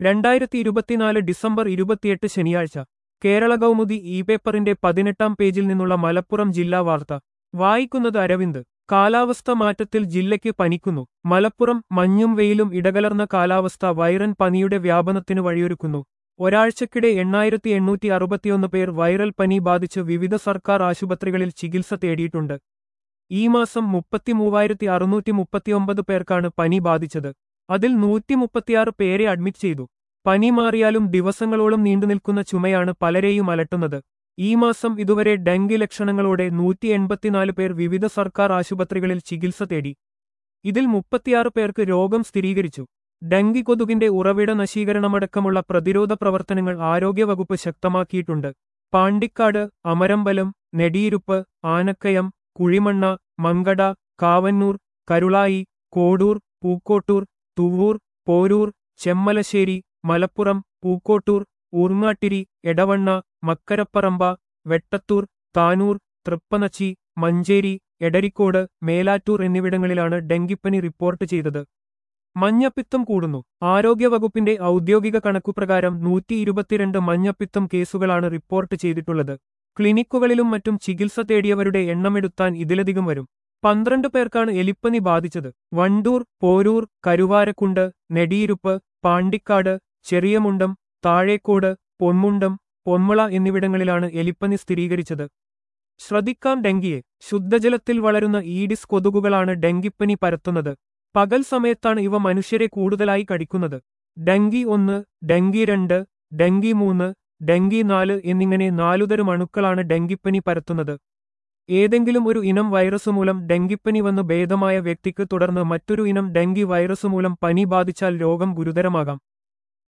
രണ്ടായിരത്തി ഇരുപത്തിനാല് ഡിസംബർ ഇരുപത്തിയെട്ട് ശനിയാഴ്ച കേരള കൗമുദി ഇ പേപ്പറിന്റെ പതിനെട്ടാം പേജിൽ നിന്നുള്ള മലപ്പുറം ജില്ലാ വാർത്ത വായിക്കുന്നത് അരവിന്ദ് കാലാവസ്ഥ മാറ്റത്തിൽ ജില്ലയ്ക്ക് പനിക്കുന്നു മലപ്പുറം മഞ്ഞും വെയിലും ഇടകലർന്ന കാലാവസ്ഥ വൈറൻ പനിയുടെ വ്യാപനത്തിന് വഴിയൊരുക്കുന്നു ഒരാഴ്ചക്കിടെ എണ്ണായിരത്തി എണ്ണൂറ്റി അറുപത്തിയൊന്ന് പേർ വൈറൽ പനി ബാധിച്ച് വിവിധ സർക്കാർ ആശുപത്രികളിൽ ചികിത്സ തേടിയിട്ടുണ്ട് ഈ മാസം മുപ്പത്തിമൂവായിരത്തി അറുന്നൂറ്റി മുപ്പത്തിയൊമ്പത് പേർക്കാണ് പനി ബാധിച്ചത് അതിൽ നൂറ്റി മുപ്പത്തിയാറ് പേരെ അഡ്മിറ്റ് ചെയ്തു പനി മാറിയാലും ദിവസങ്ങളോളം നീണ്ടുനിൽക്കുന്ന ചുമയാണ് പലരെയും അലട്ടുന്നത് ഈ മാസം ഇതുവരെ ഡെങ്കി ലക്ഷണങ്ങളോടെ നൂറ്റി എൺപത്തിനാല് പേർ വിവിധ സർക്കാർ ആശുപത്രികളിൽ ചികിത്സ തേടി ഇതിൽ മുപ്പത്തിയാറ് പേർക്ക് രോഗം സ്ഥിരീകരിച്ചു ഡെങ്കി കൊതുകിന്റെ ഉറവിട നശീകരണമടക്കമുള്ള പ്രതിരോധ പ്രവർത്തനങ്ങൾ ആരോഗ്യവകുപ്പ് ശക്തമാക്കിയിട്ടുണ്ട് പാണ്ടിക്കാട് അമരമ്പലം നെടിയിരുപ്പ് ആനക്കയം കുഴിമണ്ണ മങ്കട കാവന്നൂർ കരുളായി കോടൂർ പൂക്കോട്ടൂർ തുവൂർ പോരൂർ ചെമ്മലശ്ശേരി മലപ്പുറം പൂക്കോട്ടൂർ ഊർങ്ങാട്ടിരി എടവണ്ണ മക്കരപ്പറമ്പ വെട്ടത്തൂർ താനൂർ തൃപ്പനച്ചി മഞ്ചേരി എടരിക്കോട് മേലാറ്റൂർ എന്നിവിടങ്ങളിലാണ് ഡെങ്കിപ്പനി റിപ്പോർട്ട് ചെയ്തത് മഞ്ഞപ്പിത്തം കൂടുന്നു ആരോഗ്യവകുപ്പിന്റെ ഔദ്യോഗിക കണക്കുപ്രകാരം നൂറ്റി ഇരുപത്തിരണ്ട് മഞ്ഞപ്പിത്തം കേസുകളാണ് റിപ്പോർട്ട് ചെയ്തിട്ടുള്ളത് ക്ലിനിക്കുകളിലും മറ്റും ചികിത്സ തേടിയവരുടെ എണ്ണമെടുത്താൻ ഇതിലധികം വരും പന്ത്രണ്ട് പേർക്കാണ് എലിപ്പനി ബാധിച്ചത് വണ്ടൂർ പോരൂർ കരുവാരക്കുണ്ട് നെടിയിരുപ്പ് പാണ്ടിക്കാട് ചെറിയമുണ്ടം താഴേക്കോട് പൊന്മുണ്ടം പൊന്മുള എന്നിവിടങ്ങളിലാണ് എലിപ്പനി സ്ഥിരീകരിച്ചത് ശ്രദ്ധിക്കാം ഡെങ്കിയെ ശുദ്ധജലത്തിൽ വളരുന്ന ഈഡിസ് കൊതുകുകളാണ് ഡെങ്കിപ്പനി പരത്തുന്നത് പകൽ സമയത്താണ് ഇവ മനുഷ്യരെ കൂടുതലായി കടിക്കുന്നത് ഡെങ്കി ഒന്ന് ഡെങ്കി രണ്ട് ഡെങ്കി മൂന്ന് ഡെങ്കി നാല് എന്നിങ്ങനെ നാലുതരം അണുക്കളാണ് ഡെങ്കിപ്പനി പരത്തുന്നത് ഏതെങ്കിലും ഒരു ഇനം വൈറസ് മൂലം ഡെങ്കിപ്പനി വന്ന് ഭേദമായ വ്യക്തിക്ക് തുടർന്ന് മറ്റൊരു ഇനം ഡെങ്കി വൈറസ് മൂലം പനി ബാധിച്ചാൽ രോഗം ഗുരുതരമാകാം